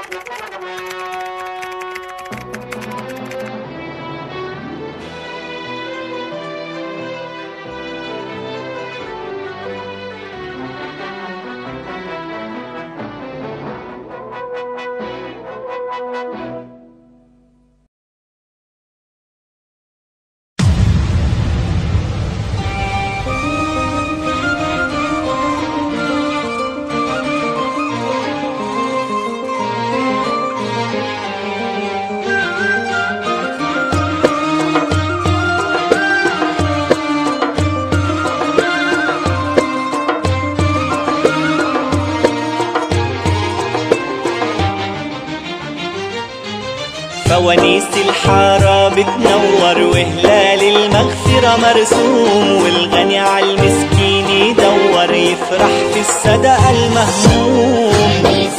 فوانيس الحارة بتنور وهلال المغفرة مرسوم والغني على المسكين يدور يفرح في الصدقة المهموم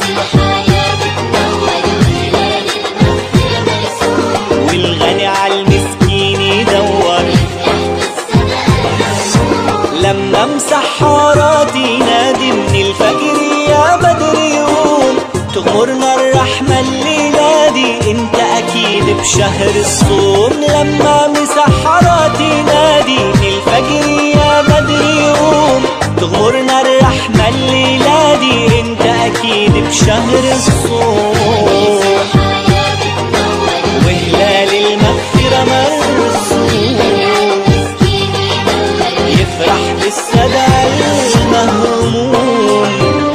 والغني على المسكين يدور لما مسحارات ينادي من الفجر يا بدر يقوم تغمرنا الرحمة الليلة دي انت اكيد بشهر الصوم لما مسحارات ينادي من الفجر يا بدر يقوم تغمرنا الرحمة الليلة دي انت اكيد بشهر الصوم وهلال المغفرة مرسوم يفرح بالسدى المهموم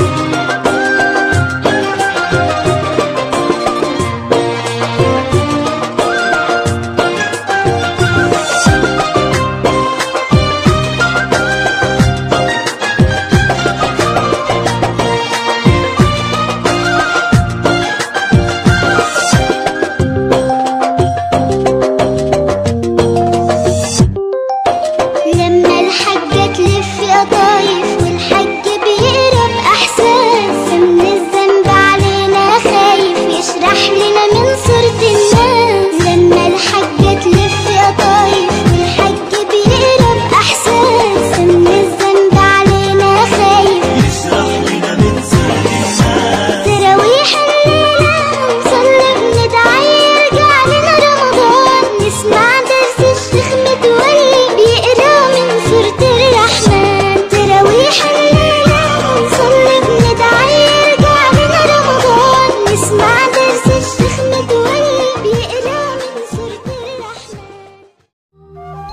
لما الحاجة تلف قطايف والحج بيقرا بإحساس من الذنب علينا خايف يشرح لنا من صورة الناس لما الحاجة تلف قطايف والحج بيقرا بإحساس من الذنب علينا خايف يشرح لنا من سر الناس تراويح الليلة نصلي بندعي يرجع لنا رمضان نسمع درس الشيخ متولي بيقرا من سورة الرحمن تراويح الليلة نصلي بندعي يرجع لنا رمضان نسمع درس الشيخ متولي بيقرا من سورة الرحمن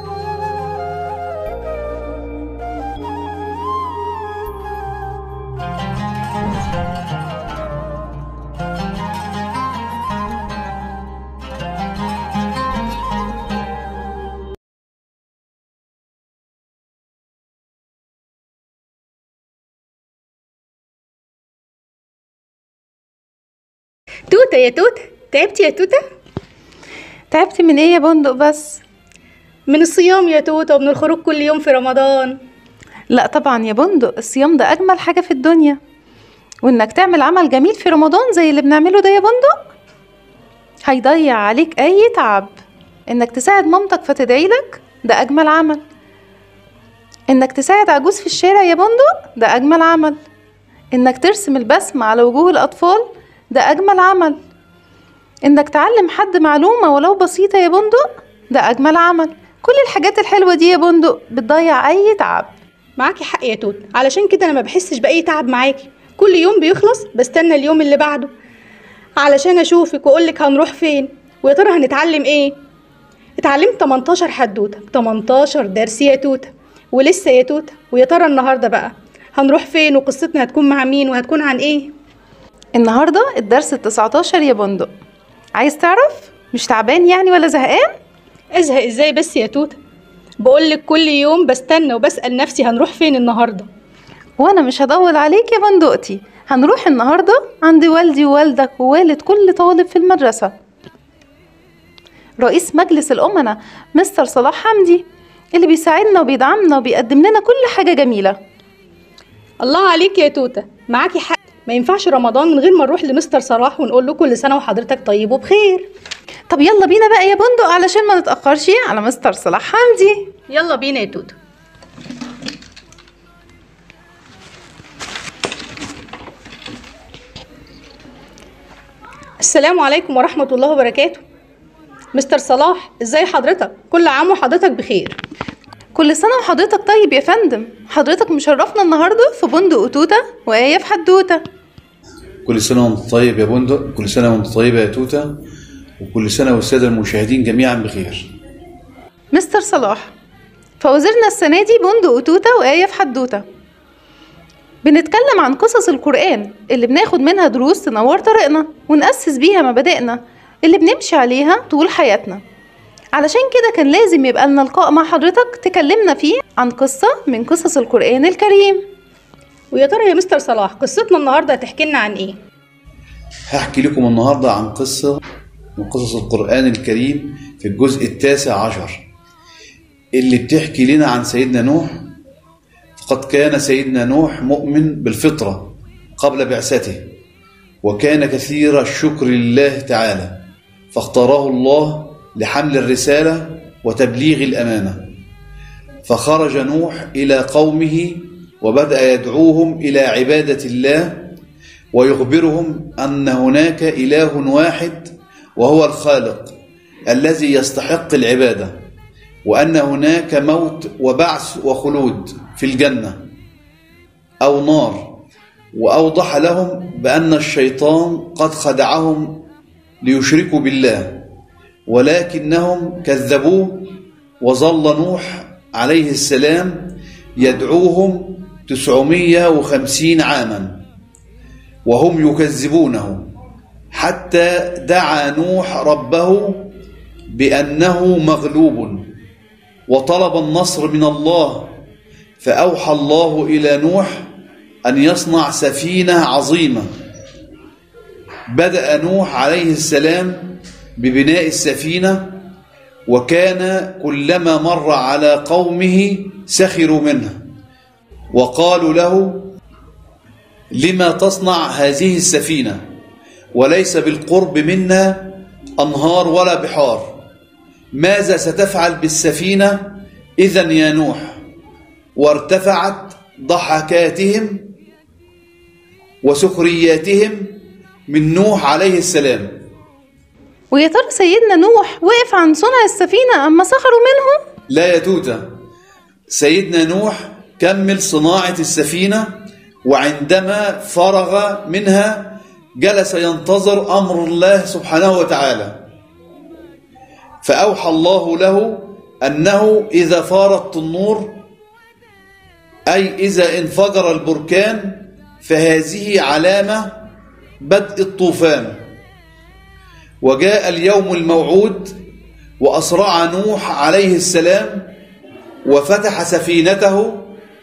توتة يا توتة تعبتي يا توتة تعبتي من ايه يا بندق بس من الصيام يا توتة ومن الخروج كل يوم في رمضان لا طبعا يا بندق الصيام ده اجمل حاجه في الدنيا وانك تعمل عمل جميل في رمضان زي اللي بنعمله ده يا بندق هيضيع عليك اي تعب انك تساعد مامتك فتدعي لك ده اجمل عمل انك تساعد عجوز في الشارع يا بندق ده اجمل عمل انك ترسم البسمة على وجوه الاطفال ده اجمل عمل انك تعلم حد معلومة ولو بسيطة يا بندق ده اجمل عمل كل الحاجات الحلوة دي يا بندق بتضيع اي تعب معاكي حق يا توتة علشان كده انا ما بحسش باي تعب معاكي كل يوم بيخلص بستنى اليوم اللي بعده علشان اشوفك واقولك هنروح فين ويا ترى هنتعلم ايه اتعلمت 18 حدوته 18 درس يا توته ولسه يا توته ويا ترى النهارده بقى هنروح فين وقصتنا هتكون مع مين وهتكون عن ايه النهاردة الدرس التسعتاشر يا بندق عايز تعرف مش تعبان يعني ولا زهقان ازهق ازاي بس يا توته بقولك كل يوم بستنى وبسأل نفسي هنروح فين النهارده وانا مش هطول عليك يا بندقتي هنروح النهاردة عند والدي ووالدك ووالد كل طالب في المدرسة رئيس مجلس الأمناء مستر صلاح حمدي اللي بيساعدنا وبيدعمنا وبيقدم لنا كل حاجة جميلة الله عليك يا توته معاكي حق ما ينفعش رمضان من غير ما نروح لمستر صلاح ونقول له كل سنه وحضرتك طيب وبخير طب يلا بينا بقى يا بندق علشان ما نتأخرش على مستر صلاح حمدي يلا بينا يا توته السلام عليكم ورحمة الله وبركاته مستر صلاح ازاي حضرتك كل عام وحضرتك بخير كل سنة وحضرتك طيب يا فندم حضرتك مشرفنا النهاردة في بندق توتة وآية في حدوتة كل سنة وانت طيب يا بندق كل سنة وانت طيبة يا توتة وكل سنة والسادة المشاهدين جميعا بخير مستر صلاح فوزيرنا السنة دي بندق وتوتة وآية في حدوتة بنتكلم عن قصص القرآن اللي بناخد منها دروس تنور طريقنا ونأسس بيها مبادئنا اللي بنمشي عليها طول حياتنا علشان كده كان لازم يبقى لنا لقاء مع حضرتك تكلمنا فيه عن قصة من قصص القرآن الكريم ويا ترى يا مستر صلاح قصتنا النهارده هتحكي لنا عن ايه هحكي لكم النهاردة عن قصة من قصص القرآن الكريم في الجزء التاسع عشر اللي بتحكي لنا عن سيدنا نوح فقد كان سيدنا نوح مؤمن بالفطرة قبل بعثته وكان كثير الشكر لله تعالى فاختاره الله لحمل الرسالة وتبليغ الأمانة فخرج نوح إلى قومه وبدأ يدعوهم إلى عبادة الله ويخبرهم أن هناك إله واحد وهو الخالق الذي يستحق العبادة وأن هناك موت وبعث وخلود في الجنة أو نار وأوضح لهم بأن الشيطان قد خدعهم ليشركوا بالله ولكنهم كذبوه وظل نوح عليه السلام يدعوهم تسعمية وخمسين عاما وهم يكذبونه حتى دعا نوح ربه بأنه مغلوب وطلب النصر من الله فأوحى الله إلى نوح أن يصنع سفينة عظيمة بدأ نوح عليه السلام ببناء السفينة وكان كلما مر على قومه سخروا منه وقالوا له لما تصنع هذه السفينة وليس بالقرب منا أنهار ولا بحار ماذا ستفعل بالسفينة إذا يا نوح وارتفعت ضحكاتهم وسخرياتهم من نوح عليه السلام ويا ترى سيدنا نوح وقف عن صنع السفينة أما سخروا منه لا يا توتة سيدنا نوح كمل صناعة السفينة وعندما فرغ منها جلس ينتظر أمر الله سبحانه وتعالى فأوحى الله له أنه إذا فارت النور أي إذا انفجر البركان فهذه علامة بدء الطوفان وجاء اليوم الموعود وأسرع نوح عليه السلام وفتح سفينته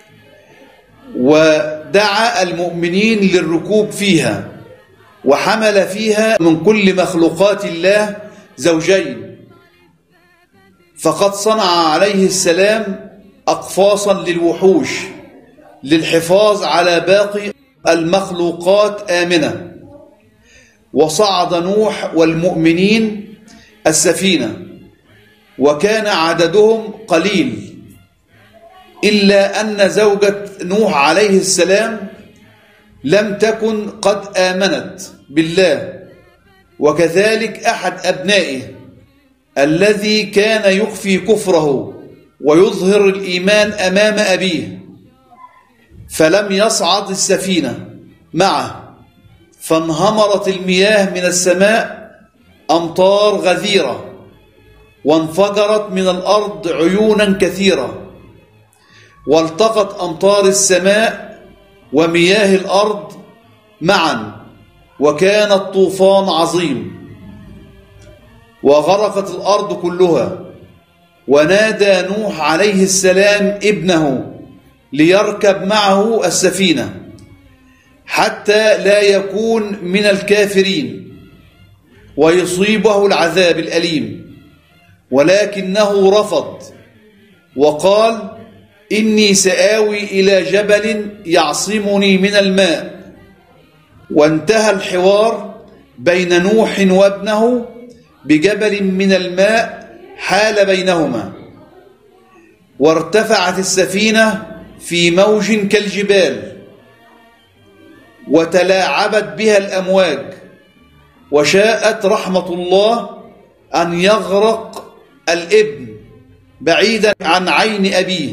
ودعا المؤمنين للركوب فيها وحمل فيها من كل مخلوقات الله زوجين فقد صنع عليه السلام أقفاصا للوحوش للحفاظ على باقي المخلوقات آمنة وصعد نوح والمؤمنين السفينة وكان عددهم قليل إلا أن زوجة نوح عليه السلام لم تكن قد آمنت بالله وكذلك أحد أبنائه الذي كان يخفي كفره ويظهر الإيمان أمام أبيه فلم يصعد السفينة معه فانهمرت المياه من السماء أمطار غزيرة وانفجرت من الأرض عيونا كثيرة والتقت أمطار السماء ومياه الأرض معا وكان الطوفان عظيم وغرقت الأرض كلها ونادى نوح عليه السلام ابنه ليركب معه السفينة حتى لا يكون من الكافرين ويصيبه العذاب الأليم ولكنه رفض وقال إني سآوي إلى جبل يعصمني من الماء وانتهى الحوار بين نوح وابنه بجبل من الماء حال بينهما وارتفعت السفينة في موج كالجبال وتلاعبت بها الأمواج وشاءت رحمة الله أن يغرق الابن بعيدا عن عين أبيه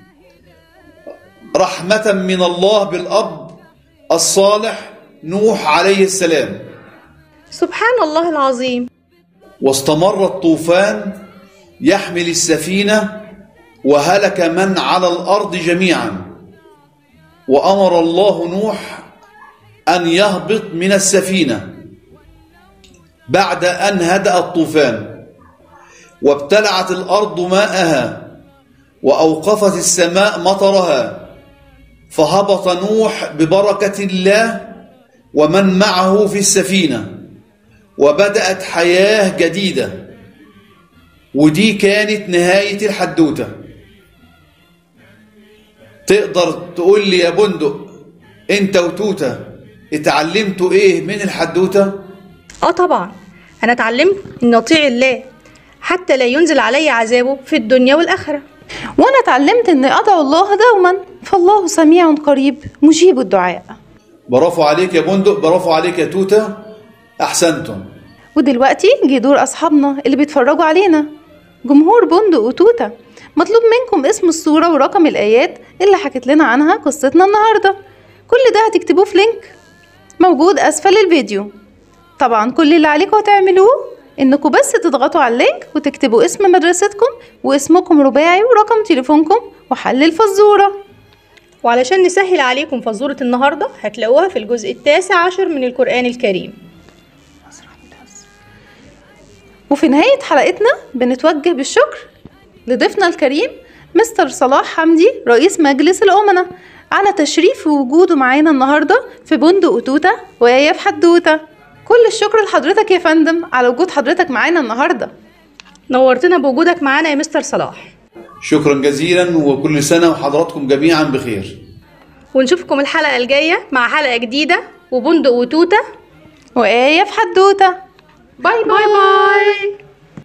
رحمة من الله بالأب الصالح نوح عليه السلام سبحان الله العظيم واستمر الطوفان يحمل السفينة وهلك من على الأرض جميعا وأمر الله نوح أن يهبط من السفينة بعد أن هدأ الطوفان وابتلعت الأرض ماءها وأوقفت السماء مطرها فهبط نوح ببركة الله ومن معه في السفينة وبدأت حياة جديدة ودي كانت نهاية الحدوتة تقدر تقول لي يا بندق انت وتوتة اتعلمتوا ايه من الحدوتة اه طبعا انا اتعلمت ان اطيع الله حتى لا ينزل علي عذابه في الدنيا والاخره وانا اتعلمت اني ادعو الله دوما فالله سميع قريب مجيب الدعاء برافو عليك يا بندق برافو عليك يا توتة احسنتم ودلوقتي جه دور اصحابنا اللي بيتفرجوا علينا جمهور بندق وتوتة مطلوب منكم اسم الصورة ورقم الآيات اللي حكت لنا عنها قصتنا النهاردة كل ده هتكتبوه في لينك موجود أسفل الفيديو طبعا كل اللي عليكم تعملوه انكم بس تضغطوا على اللينك وتكتبوا اسم مدرستكم واسمكم رباعي ورقم تليفونكم وحل الفزورة وعلشان نسهل عليكم فزورة النهاردة هتلاقوها في الجزء التاسع عشر من القرآن الكريم وفي نهاية حلقتنا بنتوجه بالشكر لضيفنا الكريم مستر صلاح حمدي رئيس مجلس الأمناء على تشريف وجوده معانا النهاردة في بندق وتوتة ويا في حدوتة كل الشكر لحضرتك يا فندم على وجود حضرتك معانا النهاردة نورتنا بوجودك معانا يا مستر صلاح شكرا جزيلا وكل سنة وحضراتكم جميعا بخير ونشوفكم الحلقة الجاية مع حلقة جديدة وبندق وتوتة وآية في حدوتة باي باي باي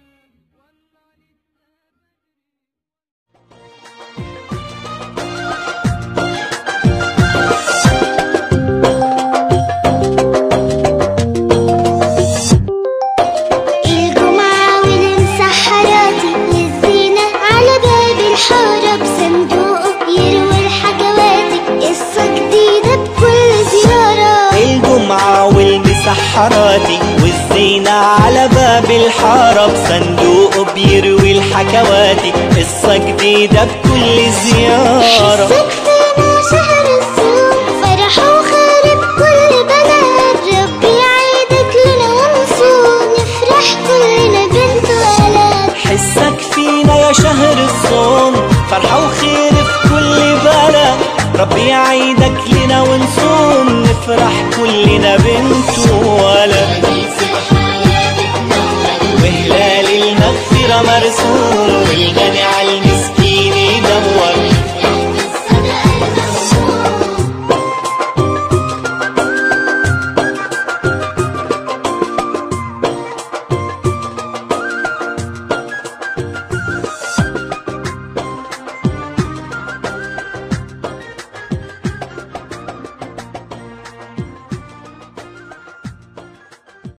الجمعة والمسحراتي للزينة على باب الحارة بصندوقه يروي الحكواتي قصة جديدة بكل زيارة الجمعة والمسحراتي والزينة على باب الحارة بصندوقه بيروي الحكواتي قصة جديدة بكل زيارة حسك فينا شهر الصوم فرح وخارب كل بلد ربي يعيدك لنا ونصوم نفرح كلنا بنت ولد حسك فينا يا شهر الصوم فرحة وخير في كل بلد ربي يعيدك لنا ونصوم نفرح كلنا